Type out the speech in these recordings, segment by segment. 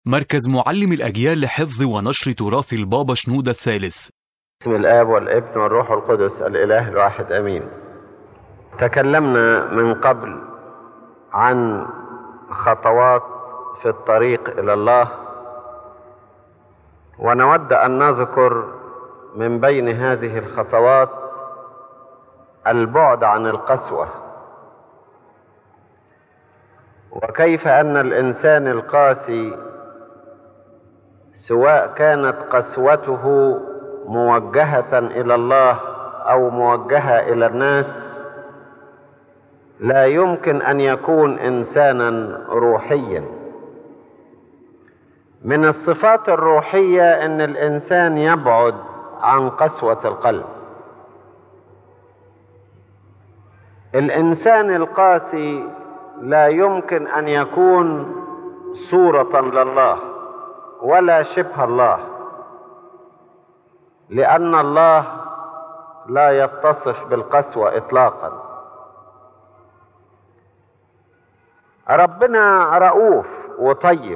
مركز معلم الأجيال لحفظ ونشر تراث البابا شنودة الثالث بسم الآب والابن والروح القدس الإله الواحد أمين تكلمنا من قبل عن خطوات في الطريق إلى الله ونود أن نذكر من بين هذه الخطوات البعد عن القسوة وكيف أن الإنسان القاسي سواء كانت قسوته موجهة إلى الله أو موجهة إلى الناس لا يمكن أن يكون إنسانا روحيا من الصفات الروحية أن الإنسان يبعد عن قسوة القلب الإنسان القاسي لا يمكن أن يكون صورة لله ولا شبه الله لأن الله لا يتصف بالقسوة إطلاقا ربنا رؤوف وطيب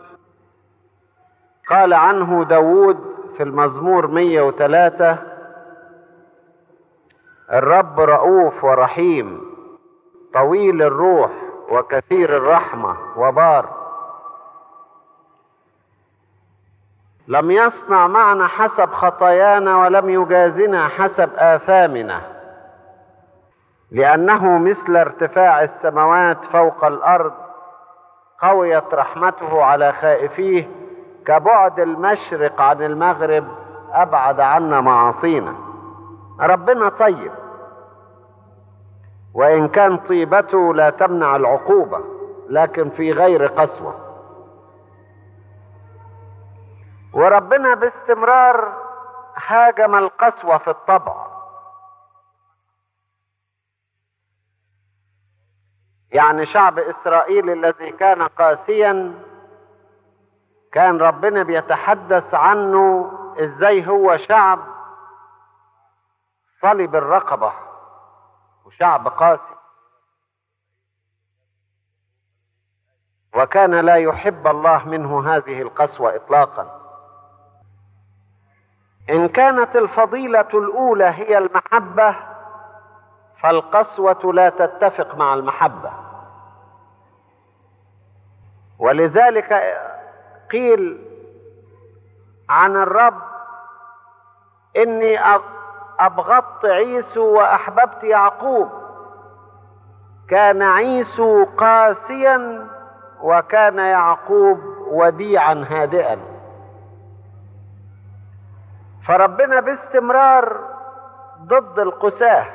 قال عنه داود في المزمور 103 الرب رؤوف ورحيم طويل الروح وكثير الرحمة وبار لم يصنع معنا حسب خطايانا ولم يجازنا حسب آثامنا لأنه مثل ارتفاع السماوات فوق الأرض قويت رحمته على خائفيه كبعد المشرق عن المغرب أبعد عنا معاصينا ربنا طيب وإن كان طيبته لا تمنع العقوبة لكن في غير قسوة وربنا باستمرار هاجم القسوة في الطبع يعني شعب إسرائيل الذي كان قاسيا كان ربنا بيتحدث عنه ازاي هو شعب صلب الرقبة وشعب قاسي وكان لا يحب الله منه هذه القسوة إطلاقا إن كانت الفضيلة الأولى هي المحبة فالقسوة لا تتفق مع المحبة ولذلك قيل عن الرب إني أبغضت عيسو وأحببت يعقوب كان عيسو قاسيا وكان يعقوب وديعا هادئا فربنا باستمرار ضد القساه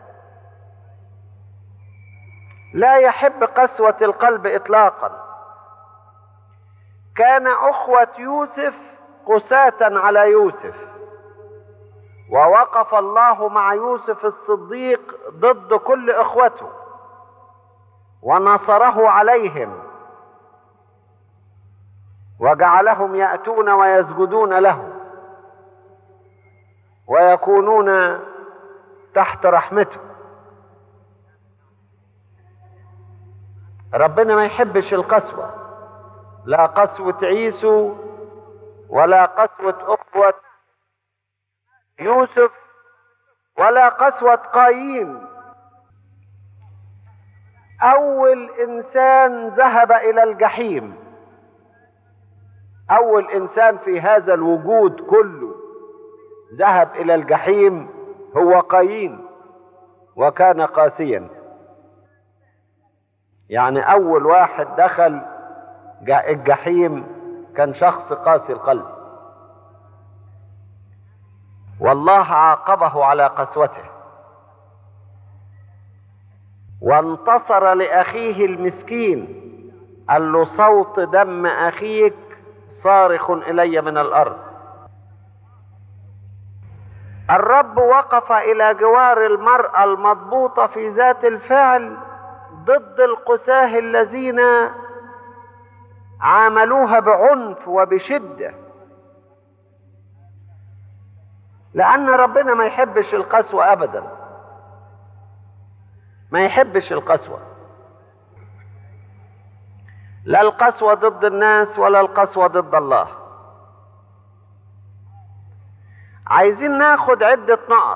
لا يحب قسوه القلب اطلاقا كان اخوه يوسف قساه على يوسف ووقف الله مع يوسف الصديق ضد كل اخوته ونصره عليهم وجعلهم ياتون ويسجدون له ويكونون تحت رحمته ربنا ما يحبش القسوة لا قسوة عيسو ولا قسوة أخوة يوسف ولا قسوة قايين أول إنسان ذهب إلى الجحيم أول إنسان في هذا الوجود كله ذهب الى الجحيم هو قايين وكان قاسيا يعني اول واحد دخل الجحيم كان شخص قاسي القلب والله عاقبه على قسوته وانتصر لاخيه المسكين قال له صوت دم اخيك صارخ الي من الارض الرب وقف الى جوار المراه المضبوطه في ذات الفعل ضد القساه الذين عاملوها بعنف وبشده لان ربنا ما يحبش القسوه ابدا ما يحبش القسوه لا القسوة ضد الناس ولا القسوة ضد الله عايزين ناخد عدة نقط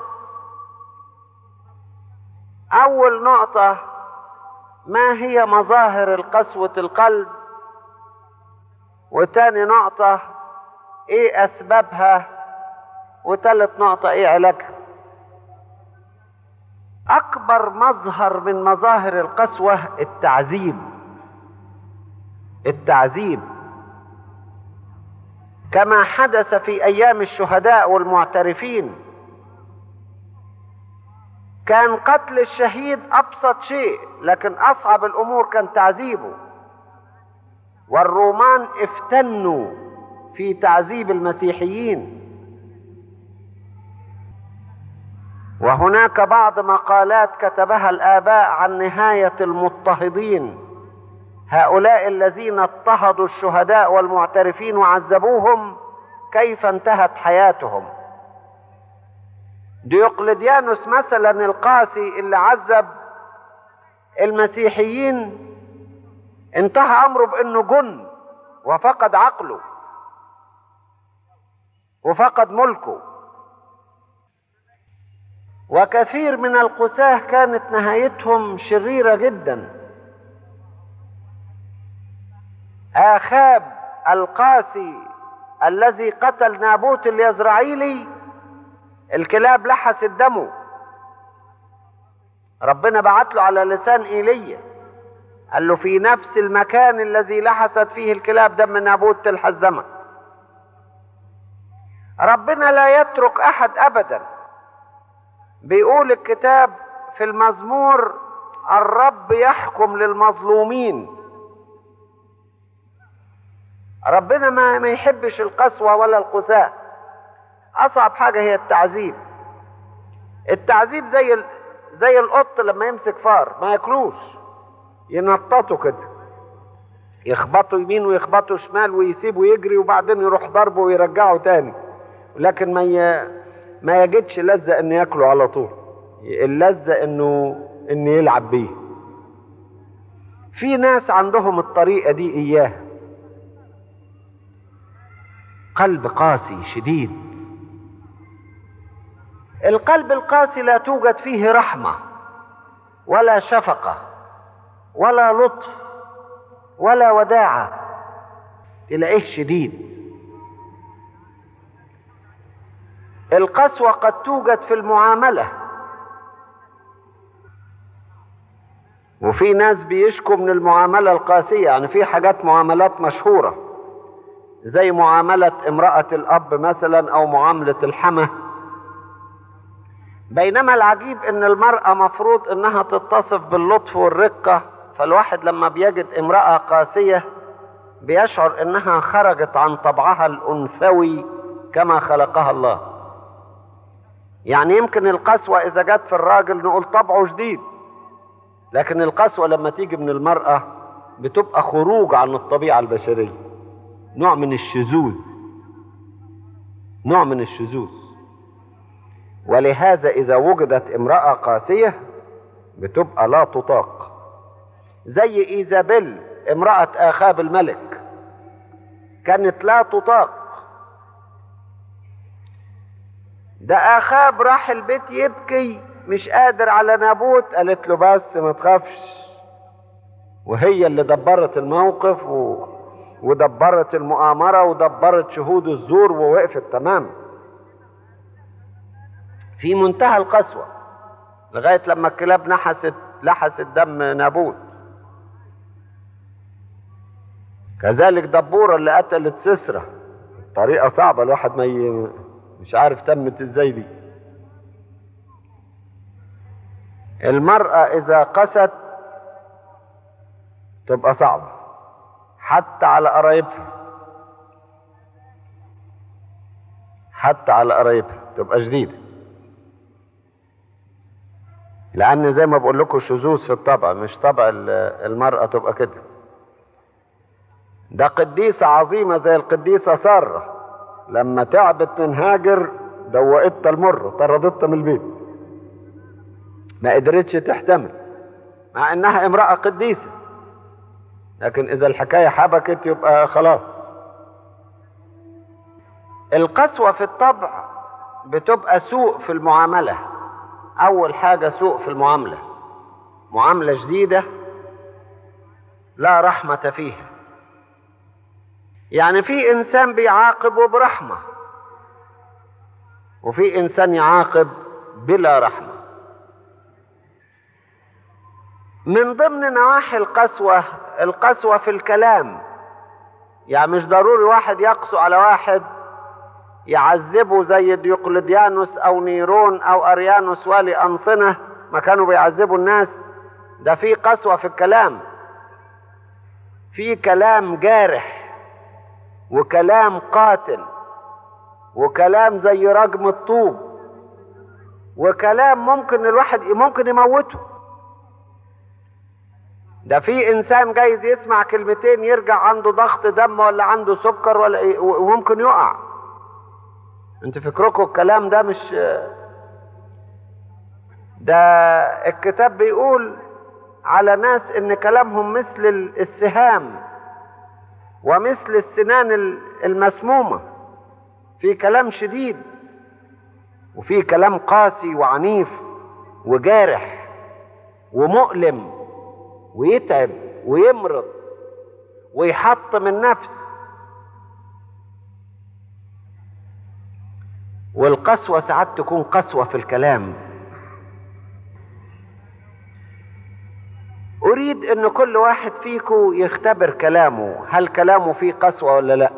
أول نقطة ما هي مظاهر القسوة القلب وتاني نقطة ايه اسبابها وتالت نقطة ايه علاجها اكبر مظهر من مظاهر القسوة التعذيب التعذيب كما حدث في ايام الشهداء والمعترفين كان قتل الشهيد ابسط شيء لكن اصعب الامور كان تعذيبه والرومان افتنوا في تعذيب المسيحيين وهناك بعض مقالات كتبها الاباء عن نهايه المضطهدين هؤلاء الذين اضطهدوا الشهداء والمعترفين وعذبوهم كيف انتهت حياتهم ديوقلديانوس مثلا القاسي اللي عذب المسيحيين انتهى امره بانه جن وفقد عقله وفقد ملكه وكثير من القساه كانت نهايتهم شريره جدا اخاب القاسي الذي قتل نابوت اليزرعيلي الكلاب لحست دمه ربنا بعت له على لسان ايليا قال له في نفس المكان الذي لحست فيه الكلاب دم نابوت تلحس دمك ربنا لا يترك احد ابدا بيقول الكتاب في المزمور الرب يحكم للمظلومين ربنا ما ما يحبش القسوه ولا القساء اصعب حاجه هي التعذيب التعذيب زي ال... زي القط لما يمسك فار ما ياكلوش ينططوا كده يخبطوا يمين ويخبطوا شمال ويسيبوا يجري وبعدين يروح ضربه ويرجعه تاني لكن ما ي... ما يجدش لذة انه ياكله على طول اللذة انه انه يلعب بيه في ناس عندهم الطريقة دي اياه قلب قاسي شديد القلب القاسي لا توجد فيه رحمة ولا شفقة ولا لطف ولا وداعة تلاقيه شديد القسوة قد توجد في المعاملة وفي ناس بيشكوا من المعاملة القاسية يعني في حاجات معاملات مشهورة زي معاملة امرأة الأب مثلا أو معاملة الحمى بينما العجيب ان المرأة مفروض انها تتصف باللطف والرقة فالواحد لما بيجد امرأة قاسية بيشعر انها خرجت عن طبعها الانثوي كما خلقها الله يعني يمكن القسوة اذا جت في الراجل نقول طبعه شديد لكن القسوة لما تيجي من المرأة بتبقى خروج عن الطبيعة البشرية نوع من الشذوذ نوع من الشذوذ ولهذا إذا وجدت امرأة قاسية بتبقى لا تطاق زي إيزابيل امرأة آخاب الملك كانت لا تطاق ده آخاب راح البيت يبكي مش قادر على نابوت قالت له بس ما تخافش وهي اللي دبرت الموقف و... ودبرت المؤامرة ودبرت شهود الزور ووقفت تمام في منتهى القسوة لغاية لما الكلاب نحست لحست دم نابوت كذلك دبورة اللي قتلت سسرة طريقة صعبة الواحد ما ي... مش عارف تمت ازاي دي المرأة إذا قست تبقى صعبة حتى على قرايبها حتى على قرايبها تبقى شديدة لأن زي ما بقول لكم شذوذ في الطبع مش طبع المرأة تبقى كده ده قديسة عظيمة زي القديسة سارة لما تعبت من هاجر دوقتها المر طردتها من البيت ما قدرتش تحتمل مع انها امرأة قديسة لكن اذا الحكايه حبكت يبقى خلاص القسوه في الطبع بتبقى سوء في المعامله اول حاجه سوء في المعامله معامله جديده لا رحمه فيها يعني في انسان بيعاقب برحمه وفي انسان يعاقب بلا رحمه من ضمن نواحي القسوه القسوه في الكلام يعني مش ضروري واحد يقسو على واحد يعذبه زي ديوقلديانوس او نيرون او اريانوس والي انصنه ما كانوا بيعذبوا الناس ده في قسوه في الكلام في كلام جارح وكلام قاتل وكلام زي رجم الطوب وكلام ممكن الواحد ممكن يموته ده في انسان جايز يسمع كلمتين يرجع عنده ضغط دم ولا عنده سكر ولا وممكن يقع انت فكركم الكلام ده مش ده الكتاب بيقول على ناس ان كلامهم مثل السهام ومثل السنان المسمومة في كلام شديد وفي كلام قاسي وعنيف وجارح ومؤلم ويتعب ويمرض ويحطم النفس والقسوة ساعات تكون قسوة في الكلام أريد أن كل واحد فيكم يختبر كلامه هل كلامه فيه قسوة ولا لا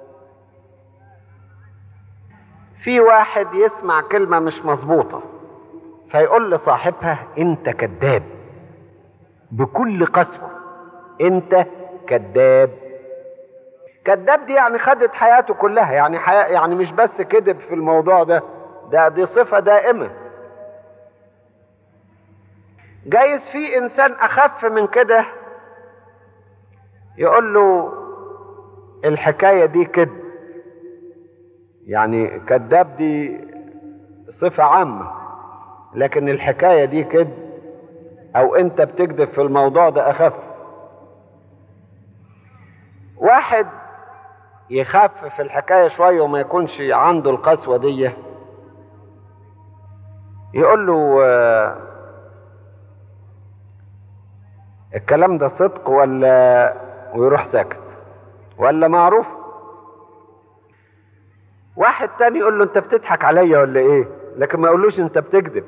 في واحد يسمع كلمة مش مظبوطة فيقول لصاحبها أنت كذاب بكل قسوة أنت كذاب كذاب دي يعني خدت حياته كلها يعني حياة يعني مش بس كذب في الموضوع ده ده دي صفة دائمة جايز في انسان اخف من كده يقول له الحكاية دي كذب يعني كذاب دي صفة عامة لكن الحكاية دي كذب او انت بتكذب في الموضوع ده اخف واحد يخفف الحكاية شوية وما يكونش عنده القسوة دي يقول له الكلام ده صدق ولا ويروح ساكت ولا معروف واحد تاني يقول له انت بتضحك عليا ولا ايه لكن ما يقولوش انت بتكذب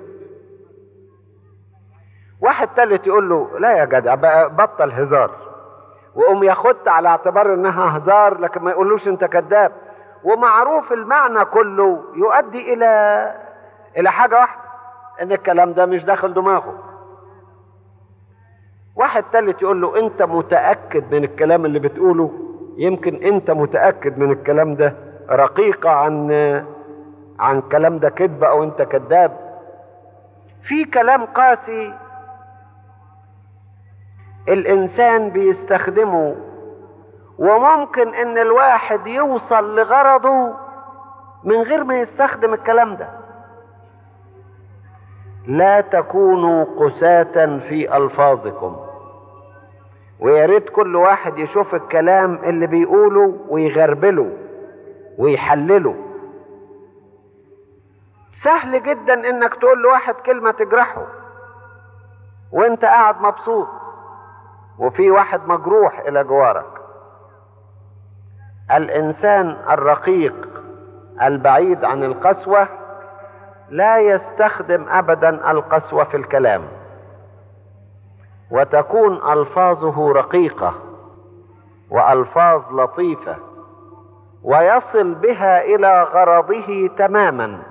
واحد تالت يقول له لا يا جدع بطل هزار وقوم ياخد على اعتبار انها هزار لكن ما يقولوش انت كذاب ومعروف المعنى كله يؤدي الى الى حاجه واحده ان الكلام ده مش داخل دماغه واحد تالت يقول له انت متاكد من الكلام اللي بتقوله يمكن انت متاكد من الكلام ده رقيقه عن عن كلام ده كذب او انت كذاب في كلام قاسي الانسان بيستخدمه وممكن ان الواحد يوصل لغرضه من غير ما يستخدم الكلام ده لا تكونوا قساة في الفاظكم ويا ريت كل واحد يشوف الكلام اللي بيقوله ويغربله ويحلله سهل جدا انك تقول لواحد كلمة تجرحه وانت قاعد مبسوط وفي واحد مجروح الى جوارك الانسان الرقيق البعيد عن القسوه لا يستخدم ابدا القسوه في الكلام وتكون الفاظه رقيقه والفاظ لطيفه ويصل بها الى غرضه تماما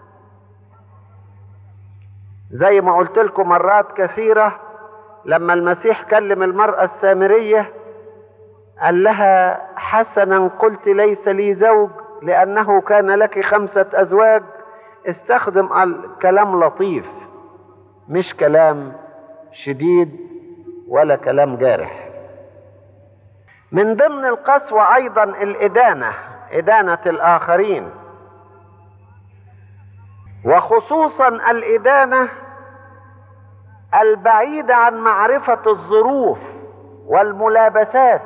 زي ما قلت لكم مرات كثيره لما المسيح كلم المراه السامريه قال لها حسنا قلت ليس لي زوج لانه كان لك خمسه ازواج استخدم كلام لطيف مش كلام شديد ولا كلام جارح من ضمن القسوة أيضا الإدانة إدانة الآخرين وخصوصا الإدانة البعيدة عن معرفة الظروف والملابسات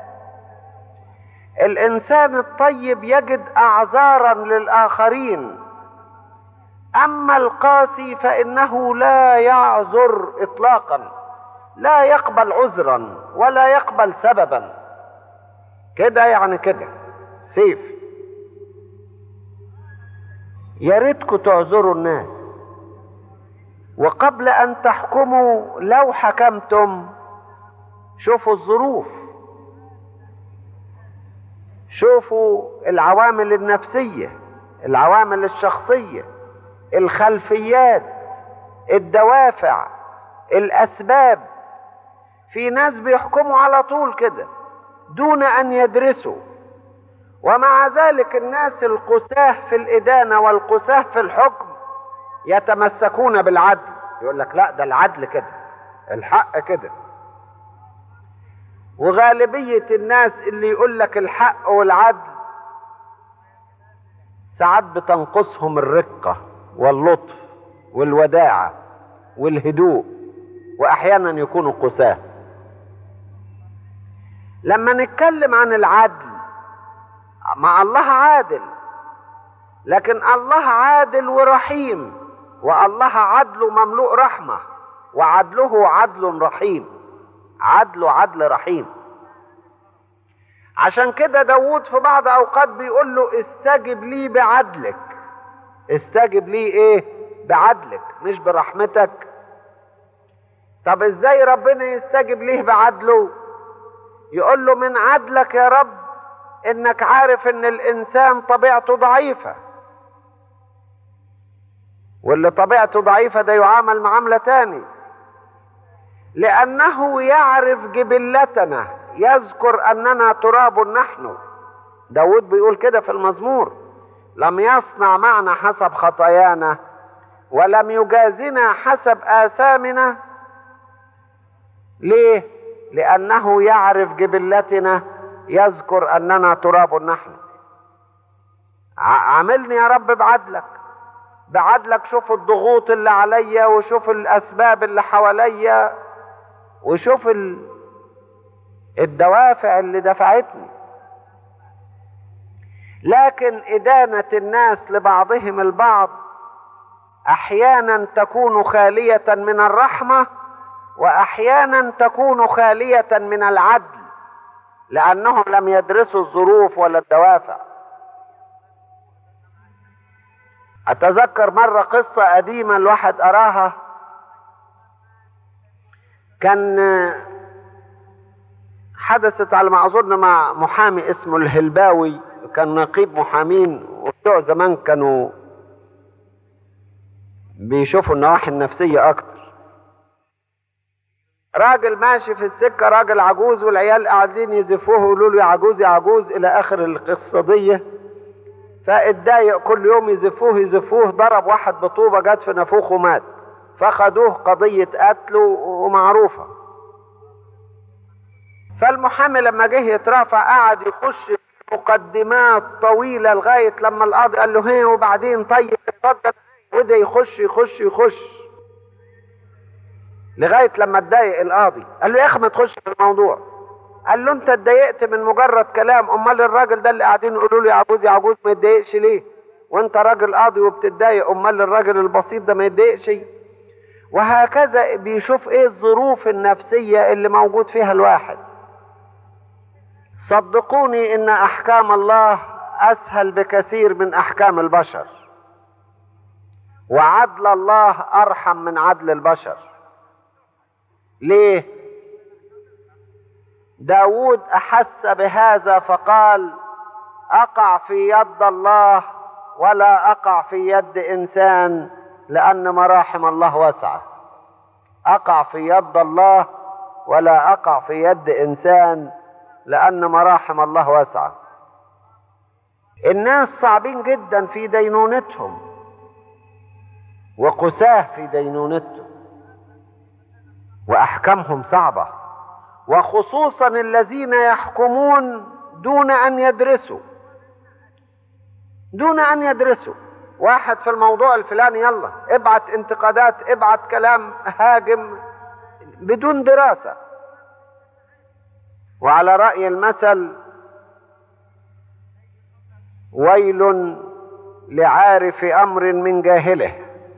الانسان الطيب يجد اعذارا للاخرين اما القاسي فانه لا يعذر اطلاقا لا يقبل عذرا ولا يقبل سببا كده يعني كده سيف يا ريتكم تعذروا الناس وقبل ان تحكموا لو حكمتم شوفوا الظروف شوفوا العوامل النفسيه العوامل الشخصيه الخلفيات الدوافع الاسباب في ناس بيحكموا على طول كده دون ان يدرسوا ومع ذلك الناس القساه في الادانه والقساه في الحكم يتمسكون بالعدل يقول لك لا ده العدل كده الحق كده وغالبيه الناس اللي يقول لك الحق والعدل ساعات بتنقصهم الرقه واللطف والوداعه والهدوء واحيانا يكونوا قساه لما نتكلم عن العدل مع الله عادل لكن الله عادل ورحيم والله عدله مملوء رحمه وعدله عدل رحيم عدله عدل رحيم عشان كده داود في بعض اوقات بيقول له استجب لي بعدلك استجب لي ايه بعدلك مش برحمتك طب ازاي ربنا يستجب ليه بعدله يقول له من عدلك يا رب انك عارف ان الانسان طبيعته ضعيفه واللي طبيعته ضعيفه ده يعامل معامله تاني لانه يعرف جبلتنا يذكر اننا تراب نحن داود بيقول كده في المزمور لم يصنع معنا حسب خطايانا ولم يجازنا حسب آثامنا ليه لأنه يعرف جبلتنا يذكر أننا تراب نحن عاملني يا رب بعدلك بعدلك شوف الضغوط اللي عليا وشوف الأسباب اللي حواليا وشوف ال... الدوافع اللي دفعتني لكن إدانة الناس لبعضهم البعض أحيانا تكون خالية من الرحمة وأحيانا تكون خالية من العدل لأنهم لم يدرسوا الظروف ولا الدوافع أتذكر مرة قصة قديمة الواحد أراها كان حدثت على ما أظن مع محامي اسمه الهلباوي كان نقيب محامين وبتوع زمان كانوا بيشوفوا النواحي النفسية أكتر راجل ماشي في السكة راجل عجوز والعيال قاعدين يزفوه ويقولوا له يا عجوز يا عجوز إلى آخر القصة دي فاتضايق كل يوم يزفوه يزفوه ضرب واحد بطوبة جت في نافوخه ومات فخدوه قضية قتل ومعروفة فالمحامي لما جه يترافع قعد يخش مقدمات طويلة لغاية لما القاضي قال له هي وبعدين طيب اتفضل وده يخش يخش يخش لغاية لما اتضايق القاضي قال له يا اخي ما تخش في الموضوع قال له انت اتضايقت من مجرد كلام امال الراجل ده اللي قاعدين يقولوا له يا عجوز يا عجوز ما يتضايقش ليه وانت راجل قاضي وبتتضايق امال الراجل البسيط ده ما يتضايقش وهكذا بيشوف ايه الظروف النفسية اللي موجود فيها الواحد صدقوني ان احكام الله اسهل بكثير من احكام البشر وعدل الله ارحم من عدل البشر ليه داود احس بهذا فقال اقع في يد الله ولا اقع في يد انسان لان مراحم الله واسعه اقع في يد الله ولا اقع في يد انسان لان مراحم الله واسعه الناس صعبين جدا في دينونتهم وقساه في دينونتهم واحكامهم صعبه وخصوصا الذين يحكمون دون ان يدرسوا دون ان يدرسوا واحد في الموضوع الفلاني يلا ابعت انتقادات ابعت كلام هاجم بدون دراسه وعلى رأي المثل ويل لعارف أمر من جاهله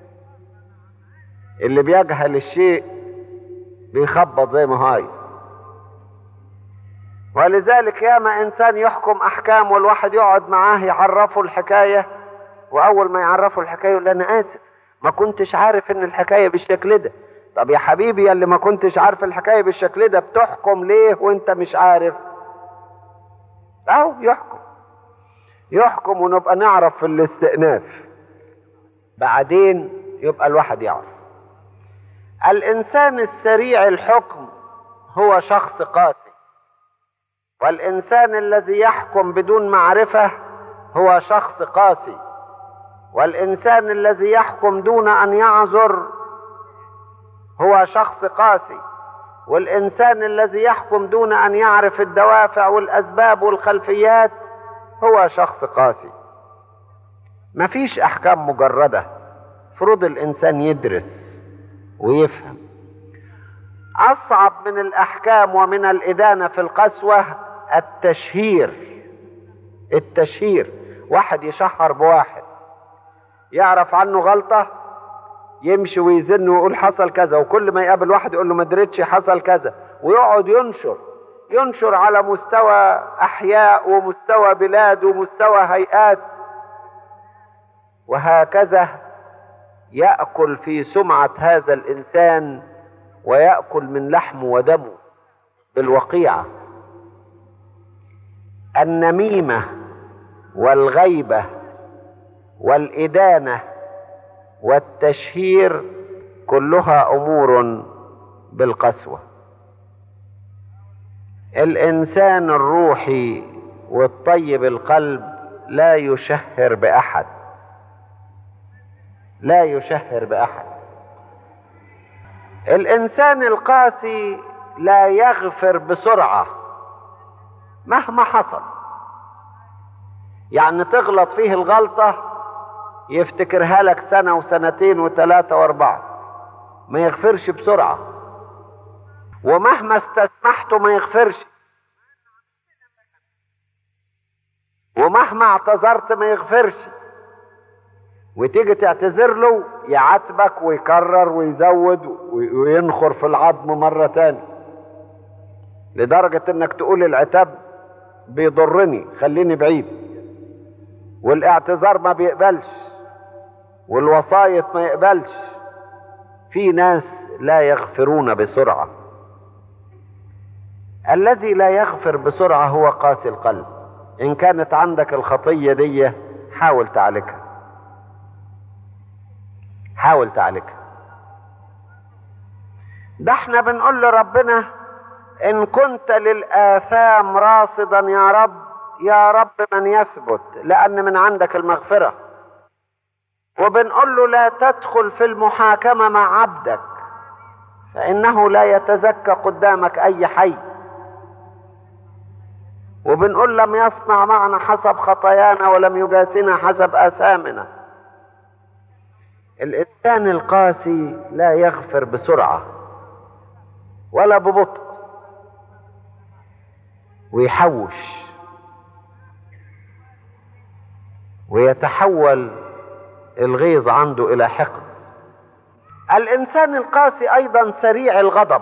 اللي بيجهل الشيء بيخبط زي ما هو عايز ولذلك ياما انسان يحكم احكام والواحد يقعد معاه يعرفه الحكايه واول ما يعرفه الحكايه يقول انا اسف ما كنتش عارف ان الحكايه بالشكل ده طب يا حبيبي يا اللي ما كنتش عارف الحكايه بالشكل ده بتحكم ليه وانت مش عارف اهو يحكم يحكم ونبقى نعرف في الاستئناف بعدين يبقى الواحد يعرف الانسان السريع الحكم هو شخص قاسي والانسان الذي يحكم بدون معرفه هو شخص قاسي والانسان الذي يحكم دون ان يعذر هو شخص قاسي والانسان الذي يحكم دون ان يعرف الدوافع والاسباب والخلفيات هو شخص قاسي مفيش احكام مجرده فروض الانسان يدرس ويفهم اصعب من الاحكام ومن الادانه في القسوه التشهير التشهير واحد يشهر بواحد يعرف عنه غلطه يمشي ويزن ويقول حصل كذا وكل ما يقابل واحد يقول له ما دريتش حصل كذا ويقعد ينشر ينشر على مستوى احياء ومستوى بلاد ومستوى هيئات وهكذا ياكل في سمعه هذا الانسان وياكل من لحمه ودمه بالوقيعه النميمه والغيبه والادانه والتشهير كلها امور بالقسوه الانسان الروحي والطيب القلب لا يشهر باحد لا يشهر باحد الانسان القاسي لا يغفر بسرعه مهما حصل يعني تغلط فيه الغلطه يفتكرها لك سنه وسنتين وثلاثه واربعه ما يغفرش بسرعه ومهما استسمحته ما يغفرش ومهما اعتذرت ما يغفرش وتيجي تعتذر له يعاتبك ويكرر ويزود وينخر في العظم مرة تاني لدرجة انك تقول العتاب بيضرني خليني بعيد والاعتذار ما بيقبلش والوصاية ما يقبلش في ناس لا يغفرون بسرعة الذي لا يغفر بسرعة هو قاسي القلب إن كانت عندك الخطية دي حاول تعالجها حاول تعالجها ده احنا بنقول لربنا إن كنت للآثام راصدا يا رب يا رب من يثبت لأن من عندك المغفرة وبنقول له لا تدخل في المحاكمة مع عبدك فإنه لا يتزكى قدامك أي حي وبنقول لم يصنع معنا حسب خطايانا ولم يجاسنا حسب آثامنا الإنسان القاسي لا يغفر بسرعة ولا ببطء ويحوش ويتحول الغيظ عنده إلى حقد الإنسان القاسي أيضا سريع الغضب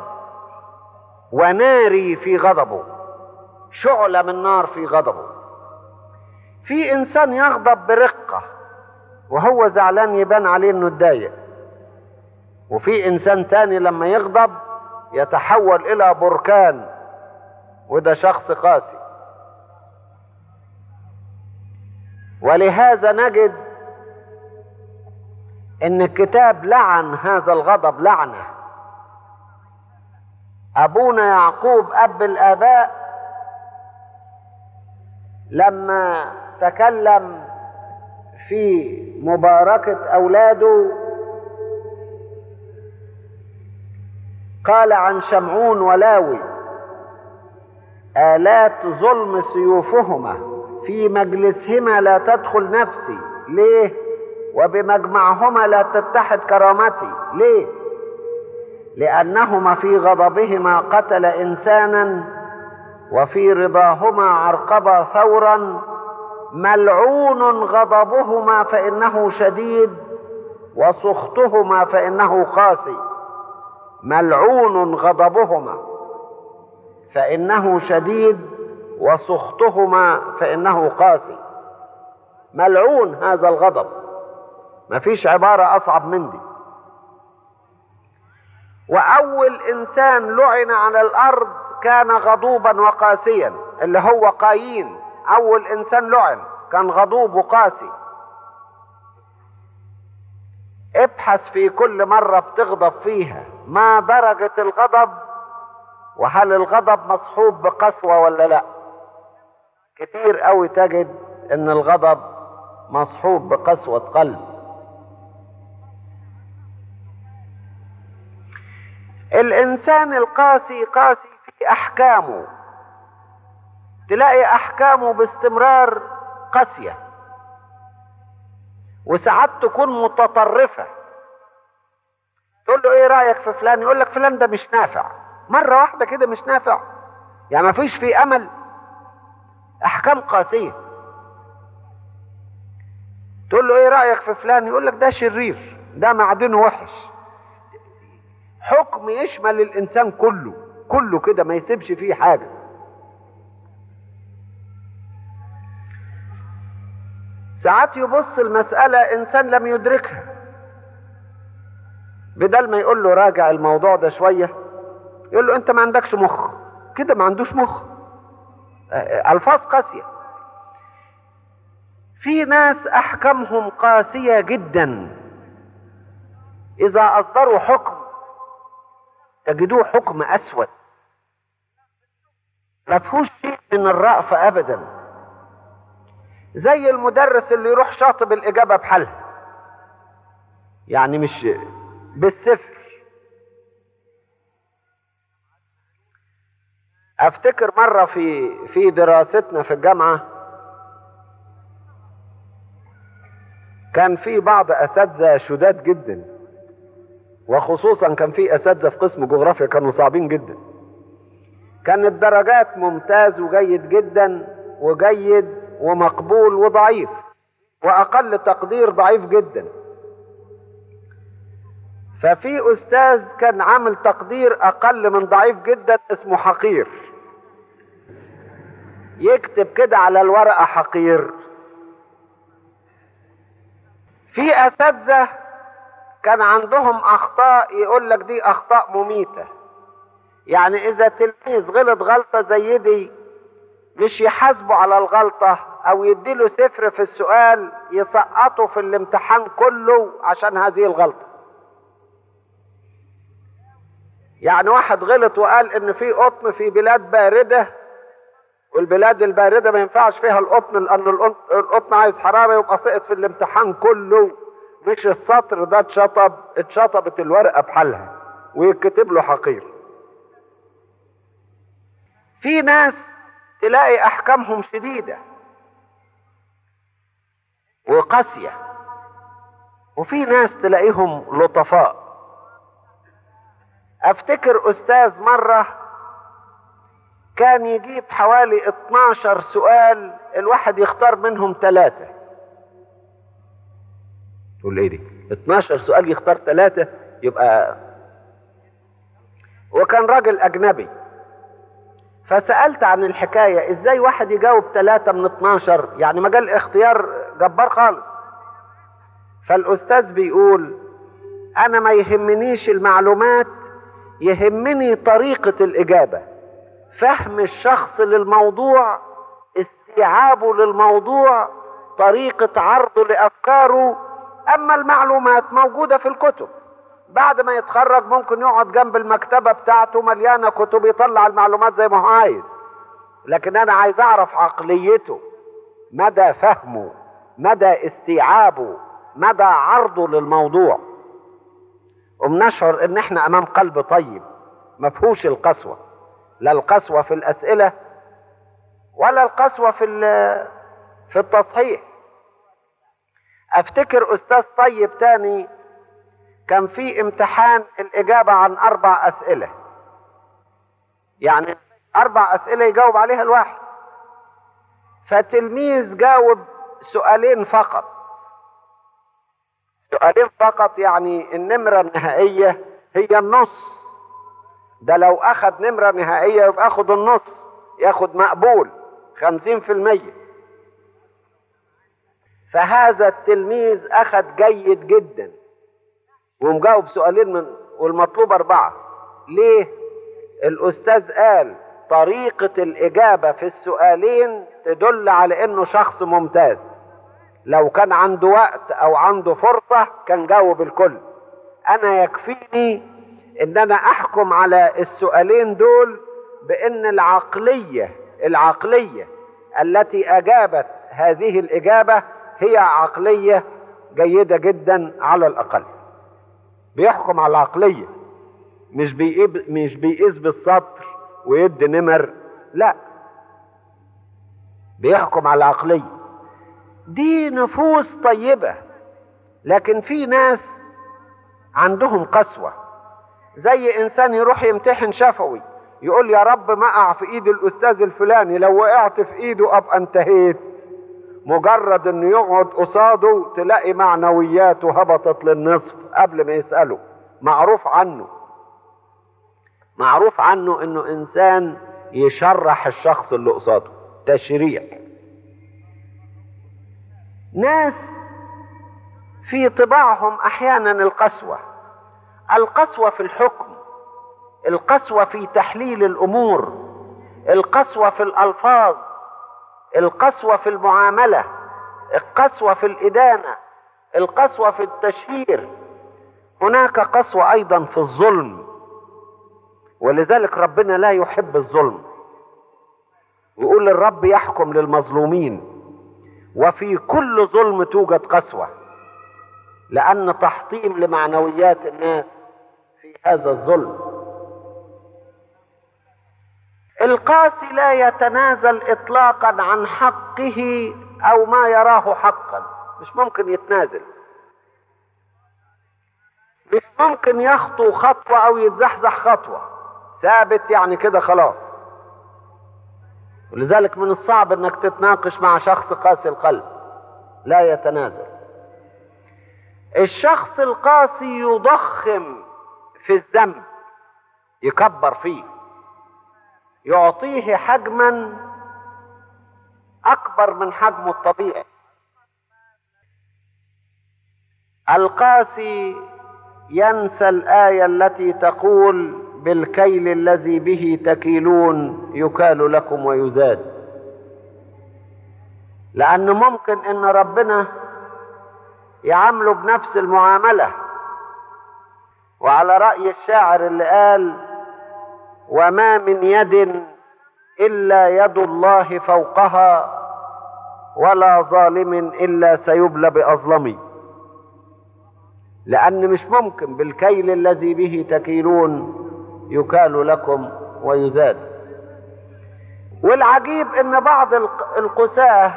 وناري في غضبه شعلة من نار في غضبه في انسان يغضب برقة وهو زعلان يبان عليه انه اتضايق وفي انسان تاني لما يغضب يتحول الى بركان وده شخص قاسي ولهذا نجد ان الكتاب لعن هذا الغضب لعنه ابونا يعقوب اب الاباء لما تكلم في مباركة أولاده قال عن شمعون ولاوي آلات ظلم سيوفهما في مجلسهما لا تدخل نفسي ليه وبمجمعهما لا تتحد كرامتي ليه لأنهما في غضبهما قتل إنسانا وفي رضاهما عرقبا ثورا ملعون غضبهما فإنه شديد وسخطهما فإنه قاسي ملعون غضبهما فإنه شديد وسخطهما فإنه قاسي ملعون هذا الغضب مفيش عبارة أصعب من دي وأول إنسان لعن على الأرض كان غضوبا وقاسيا اللي هو قايين أول إنسان لعن كان غضوب وقاسي ابحث في كل مرة بتغضب فيها ما درجة الغضب وهل الغضب مصحوب بقسوة ولا لا كتير قوي تجد ان الغضب مصحوب بقسوة قلب الانسان القاسي قاسي في احكامه تلاقي احكامه باستمرار قاسيه وساعات تكون متطرفه تقول له ايه رايك في فلان يقول لك فلان ده مش نافع مره واحده كده مش نافع يعني ما فيش فيه امل احكام قاسيه تقول له ايه رايك في فلان يقول لك ده شرير ده معدنه وحش حكم يشمل الانسان كله كله كده ما يسيبش فيه حاجه ساعات يبص المسألة إنسان لم يدركها بدل ما يقول له راجع الموضوع ده شوية يقول له أنت ما عندكش مخ كده ما عندوش مخ ألفاظ قاسية في ناس أحكامهم قاسية جدا إذا أصدروا حكم تجدوه حكم أسود ما فيهوش شيء من الرأفة أبدا زي المدرس اللي يروح شاطب الإجابة بحالها يعني مش بالصفر أفتكر مرة في في دراستنا في الجامعة كان في بعض أساتذة شداد جدا وخصوصا كان في أساتذة في قسم جغرافيا كانوا صعبين جدا كانت درجات ممتاز وجيد جدا وجيد ومقبول وضعيف واقل تقدير ضعيف جدا ففي استاذ كان عامل تقدير اقل من ضعيف جدا اسمه حقير يكتب كده على الورقه حقير في اساتذه كان عندهم اخطاء يقول لك دي اخطاء مميته يعني اذا تلميذ غلط غلطه زي دي مش يحاسبه على الغلطة او يديله صفر في السؤال يسقطه في الامتحان كله عشان هذه الغلطة يعني واحد غلط وقال ان في قطن في بلاد باردة والبلاد الباردة ما ينفعش فيها القطن لان القطن عايز حرارة يبقى سقط في الامتحان كله مش السطر ده اتشطب اتشطبت الورقة بحالها ويتكتب له حقير في ناس تلاقي احكامهم شديده وقاسيه وفي ناس تلاقيهم لطفاء افتكر استاذ مره كان يجيب حوالي 12 سؤال الواحد يختار منهم ثلاثة تقول ايه دي 12 سؤال يختار ثلاثة يبقى وكان راجل اجنبي فسألت عن الحكاية ازاي واحد يجاوب ثلاثة من 12 يعني مجال اختيار جبار خالص فالأستاذ بيقول أنا ما يهمنيش المعلومات يهمني طريقة الإجابة فهم الشخص للموضوع استيعابه للموضوع طريقة عرضه لأفكاره أما المعلومات موجودة في الكتب بعد ما يتخرج ممكن يقعد جنب المكتبة بتاعته مليانة كتب يطلع المعلومات زي ما هو عايز لكن أنا عايز أعرف عقليته مدى فهمه مدى استيعابه مدى عرضه للموضوع وبنشعر ان احنا امام قلب طيب ما فيهوش القسوه لا القسوه في الاسئله ولا القسوه في في التصحيح افتكر استاذ طيب تاني كان في امتحان الاجابه عن اربع اسئله يعني اربع اسئله يجاوب عليها الواحد فتلميذ جاوب سؤالين فقط سؤالين فقط يعني النمره النهائيه هي النص ده لو اخذ نمره نهائيه يبقى اخذ النص ياخد مقبول خمسين في المية فهذا التلميذ اخذ جيد جدا ومجاوب سؤالين من والمطلوب اربعه ليه الاستاذ قال طريقه الاجابه في السؤالين تدل على انه شخص ممتاز لو كان عنده وقت او عنده فرصه كان جاوب الكل انا يكفيني ان انا احكم على السؤالين دول بان العقليه العقليه التي اجابت هذه الاجابه هي عقليه جيده جدا على الاقل بيحكم على العقليه مش بيقيب مش بيقيس بالسطر ويدي نمر لا بيحكم على العقليه دي نفوس طيبه لكن في ناس عندهم قسوه زي انسان يروح يمتحن شفوي يقول يا رب ما اقع في ايد الاستاذ الفلاني لو وقعت في ايده ابقى انتهيت مجرد انه يقعد قصاده تلاقي معنوياته هبطت للنصف قبل ما يساله معروف عنه معروف عنه انه انسان يشرح الشخص اللي قصاده تشريع ناس في طباعهم احيانا القسوه القسوه في الحكم القسوه في تحليل الامور القسوه في الالفاظ القسوه في المعامله القسوه في الادانه القسوه في التشهير هناك قسوه ايضا في الظلم ولذلك ربنا لا يحب الظلم يقول الرب يحكم للمظلومين وفي كل ظلم توجد قسوه لان تحطيم لمعنويات الناس في هذا الظلم القاسي لا يتنازل اطلاقا عن حقه او ما يراه حقا مش ممكن يتنازل مش ممكن يخطو خطوة او يتزحزح خطوة ثابت يعني كده خلاص ولذلك من الصعب انك تتناقش مع شخص قاسي القلب لا يتنازل الشخص القاسي يضخم في الذنب يكبر فيه يعطيه حجما اكبر من حجمه الطبيعي القاسي ينسى الايه التي تقول بالكيل الذي به تكيلون يكال لكم ويزاد لان ممكن ان ربنا يعامله بنفس المعامله وعلى راي الشاعر اللي قال وما من يد الا يد الله فوقها ولا ظالم الا سيبلى باظلمي لان مش ممكن بالكيل الذي به تكيلون يكال لكم ويزاد والعجيب ان بعض القساه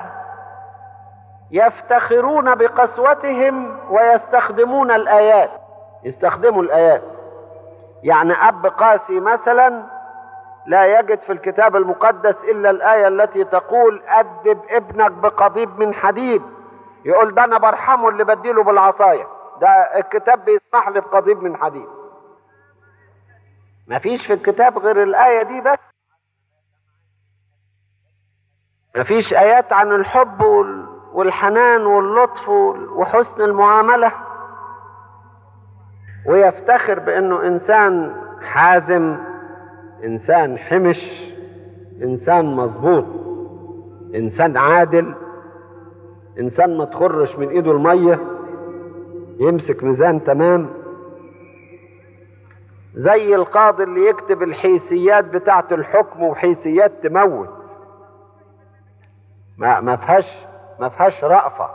يفتخرون بقسوتهم ويستخدمون الايات يستخدموا الايات يعني اب قاسي مثلا لا يجد في الكتاب المقدس الا الايه التي تقول ادب ابنك بقضيب من حديد يقول ده انا برحمه اللي بديله بالعصايه ده الكتاب بيسمح لي بقضيب من حديد ما فيش في الكتاب غير الايه دي بس ما فيش ايات عن الحب والحنان واللطف وحسن المعامله ويفتخر بانه انسان حازم انسان حمش انسان مظبوط انسان عادل انسان ما تخرش من ايده الميه يمسك ميزان تمام زي القاضي اللي يكتب الحيثيات بتاعه الحكم وحيثيات تموت ما ما فيهاش ما فيهاش رأفة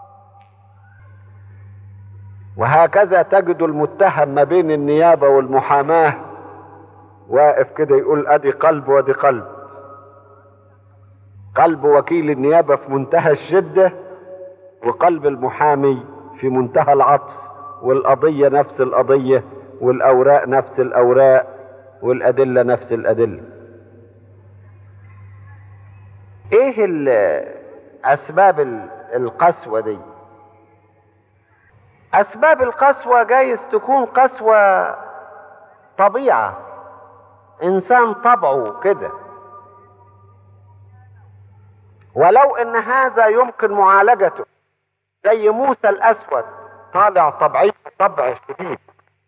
وهكذا تجد المتهم ما بين النيابة والمحاماة واقف كده يقول ادي قلب وادي قلب قلب وكيل النيابة في منتهى الشدة وقلب المحامي في منتهى العطف والقضية نفس القضية والأوراق نفس الأوراق والأدلة نفس الأدلة ايه اسباب القسوة دي اسباب القسوة جايز تكون قسوة طبيعة انسان طبعه كده ولو ان هذا يمكن معالجته زي موسى الاسود طالع طبعي طبع شديد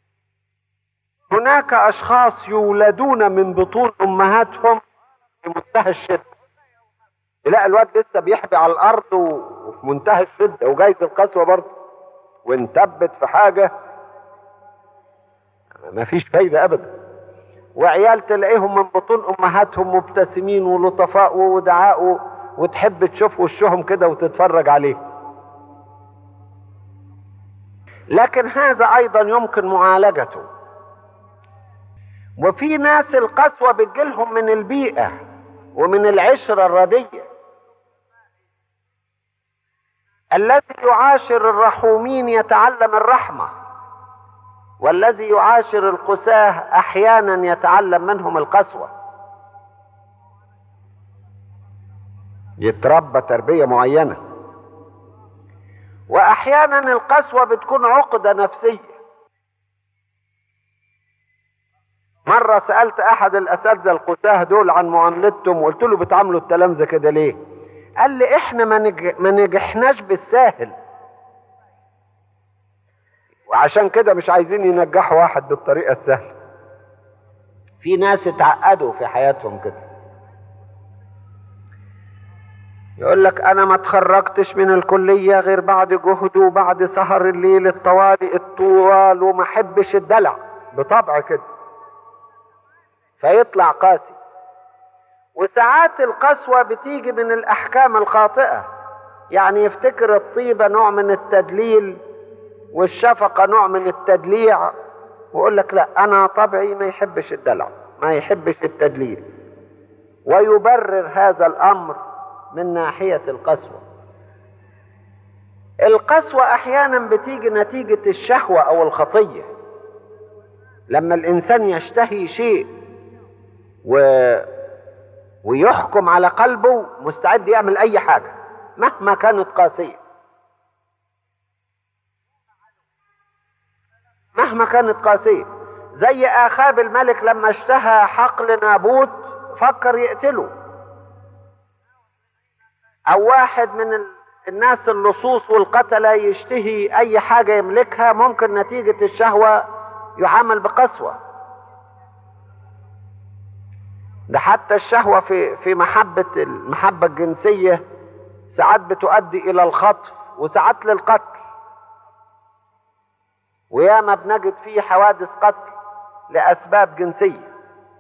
هناك اشخاص يولدون من بطون امهاتهم في منتهى الشده تلاقي الواد لسه بيحبي على الارض وفي منتهى الشده وجايز القسوه برضه وانتبت في حاجه مفيش فايده ابدا وعيال تلاقيهم من بطون امهاتهم مبتسمين ولطفاء ودعاء وتحب تشوف وشهم كده وتتفرج عليه لكن هذا ايضا يمكن معالجته وفي ناس القسوة بتجيلهم من البيئة ومن العشرة الردية الذي يعاشر الرحومين يتعلم الرحمة والذي يعاشر القساه احيانا يتعلم منهم القسوة يتربى تربية معينة واحيانا القسوة بتكون عقدة نفسية مرة سألت أحد الأساتذة القتاه دول عن معاملتهم وقلت له بتعاملوا التلامذة كده ليه؟ قال لي إحنا ما, نج... ما نجحناش بالساهل وعشان كده مش عايزين ينجحوا واحد بالطريقة السهلة في ناس اتعقدوا في حياتهم كده يقول لك انا ما اتخرجتش من الكلية غير بعد جهد وبعد سهر الليل الطوالي الطوال وما احبش الدلع بطبع كده فيطلع قاسي وساعات القسوة بتيجي من الأحكام الخاطئة يعني يفتكر الطيبة نوع من التدليل والشفقة نوع من التدليع ويقول لك لا أنا طبعي ما يحبش الدلع ما يحبش التدليل ويبرر هذا الأمر من ناحية القسوة القسوة أحيانا بتيجي نتيجة الشهوة أو الخطية لما الإنسان يشتهي شيء و... ويحكم على قلبه مستعد يعمل اي حاجة مهما كانت قاسية مهما كانت قاسية زي اخاب الملك لما اشتهى حقل نابوت فكر يقتله او واحد من الناس اللصوص والقتلة يشتهي اي حاجة يملكها ممكن نتيجة الشهوة يعامل بقسوة ده حتى الشهوة في في محبة المحبة الجنسية ساعات بتؤدي إلى الخطف وساعات للقتل وياما بنجد فيه حوادث قتل لأسباب جنسية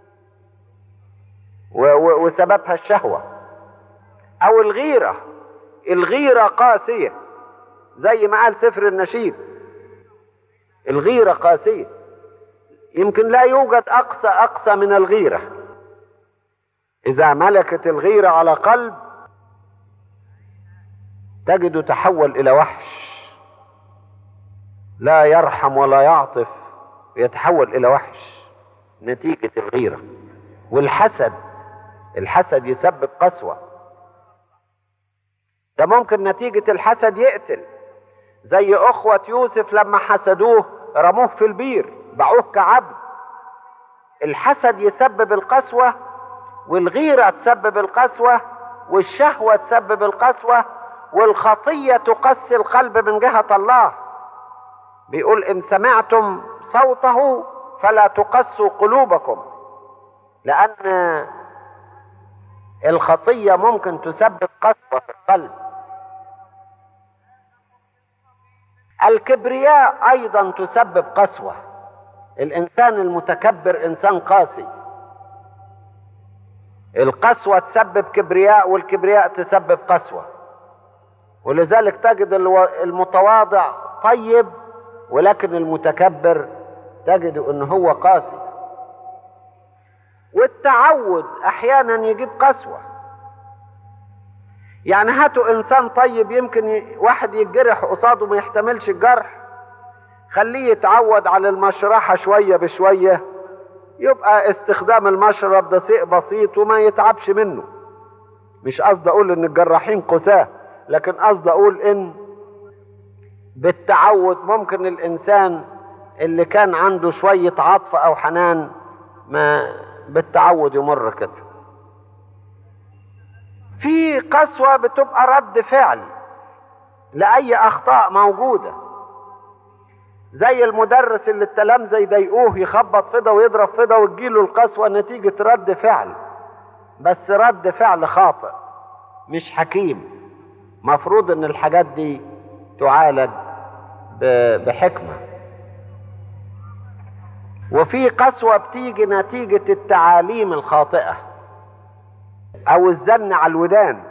وسببها الشهوة أو الغيرة الغيرة قاسية زي ما قال سفر النشيد الغيرة قاسية يمكن لا يوجد أقصى أقصى من الغيرة إذا ملكت الغيرة على قلب تجد تحول إلى وحش لا يرحم ولا يعطف يتحول إلى وحش نتيجة الغيرة والحسد الحسد يسبب قسوة ده ممكن نتيجة الحسد يقتل زي أخوة يوسف لما حسدوه رموه في البير باعوه كعبد الحسد يسبب القسوه والغيرة تسبب القسوة والشهوة تسبب القسوة والخطية تقسي القلب من جهة الله بيقول إن سمعتم صوته فلا تقسوا قلوبكم لأن الخطية ممكن تسبب قسوة في القلب الكبرياء أيضا تسبب قسوة الإنسان المتكبر إنسان قاسي القسوة تسبب كبرياء والكبرياء تسبب قسوة ولذلك تجد المتواضع طيب ولكن المتكبر تجد ان هو قاسي والتعود احيانا يجيب قسوة يعني هاتوا انسان طيب يمكن واحد يتجرح قصاده ما يحتملش الجرح خليه يتعود على المشرحة شوية بشوية يبقى استخدام المشرب ده شيء بسيط وما يتعبش منه مش قصدي اقول ان الجراحين قساه لكن قصدي اقول ان بالتعود ممكن الانسان اللي كان عنده شوية عطف او حنان ما بالتعود يمر كده في قسوة بتبقى رد فعل لأي أخطاء موجودة زي المدرس اللي التلامذة يضايقوه يخبط في ده ويضرب في ده وتجيله القسوة نتيجة رد فعل بس رد فعل خاطئ مش حكيم مفروض ان الحاجات دي تعالج بحكمة وفي قسوة بتيجي نتيجة التعاليم الخاطئة او الزن على الودان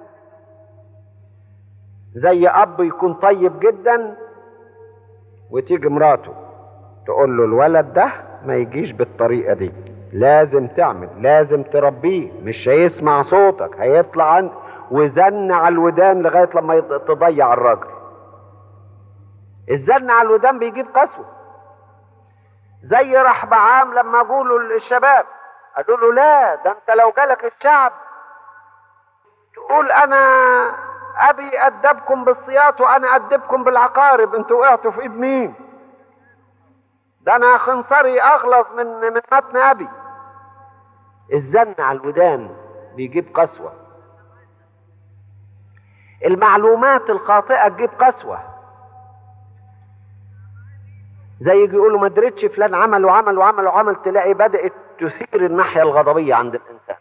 زي اب يكون طيب جدا وتيجي مراته تقول له الولد ده ما يجيش بالطريقه دي لازم تعمل لازم تربيه مش هيسمع صوتك هيطلع عن وزن على الودان لغايه لما تضيع الراجل الزن على الودان بيجيب قسوه زي رحبعام لما قولوا للشباب قالوا له لا ده انت لو جالك الشعب تقول انا ابي ادبكم بالصياط وانا ادبكم بالعقارب انتوا وقعتوا في ايد مين ده انا خنصري اغلظ من من متن ابي الزن على الودان بيجيب قسوه المعلومات الخاطئه تجيب قسوه زي يجي يقولوا ما دريتش فلان عمل وعمل وعمل وعمل تلاقي بدات تثير الناحيه الغضبيه عند الانسان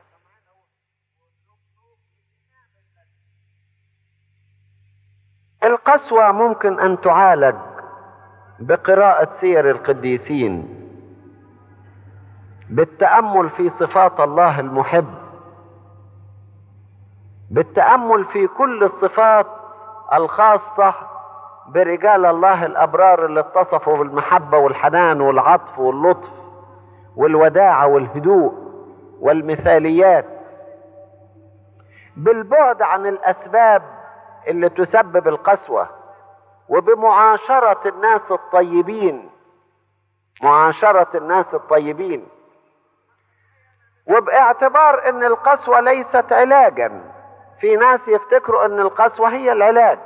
القسوة ممكن أن تعالج بقراءة سير القديسين بالتأمل في صفات الله المحب بالتأمل في كل الصفات الخاصة برجال الله الأبرار اللي اتصفوا بالمحبة والحنان والعطف واللطف والوداعة والهدوء والمثاليات بالبعد عن الأسباب اللي تسبب القسوة وبمعاشرة الناس الطيبين معاشرة الناس الطيبين وباعتبار ان القسوة ليست علاجا في ناس يفتكروا ان القسوة هي العلاج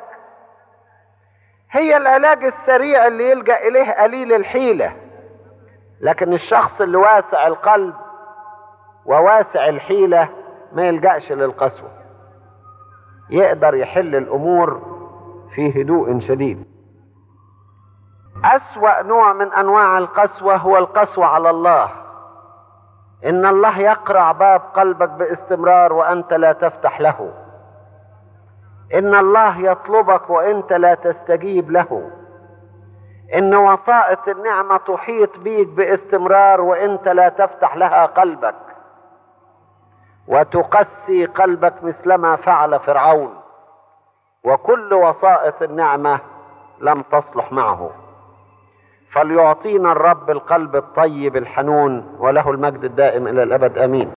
هي العلاج السريع اللي يلجأ اليه قليل الحيلة لكن الشخص اللي واسع القلب وواسع الحيلة ما يلجأش للقسوة يقدر يحل الامور في هدوء شديد اسوا نوع من انواع القسوه هو القسوه على الله ان الله يقرع باب قلبك باستمرار وانت لا تفتح له ان الله يطلبك وانت لا تستجيب له ان وسائط النعمه تحيط بيك باستمرار وانت لا تفتح لها قلبك وتقسي قلبك مثلما فعل فرعون وكل وسائط النعمه لم تصلح معه فليعطينا الرب القلب الطيب الحنون وله المجد الدائم الى الابد امين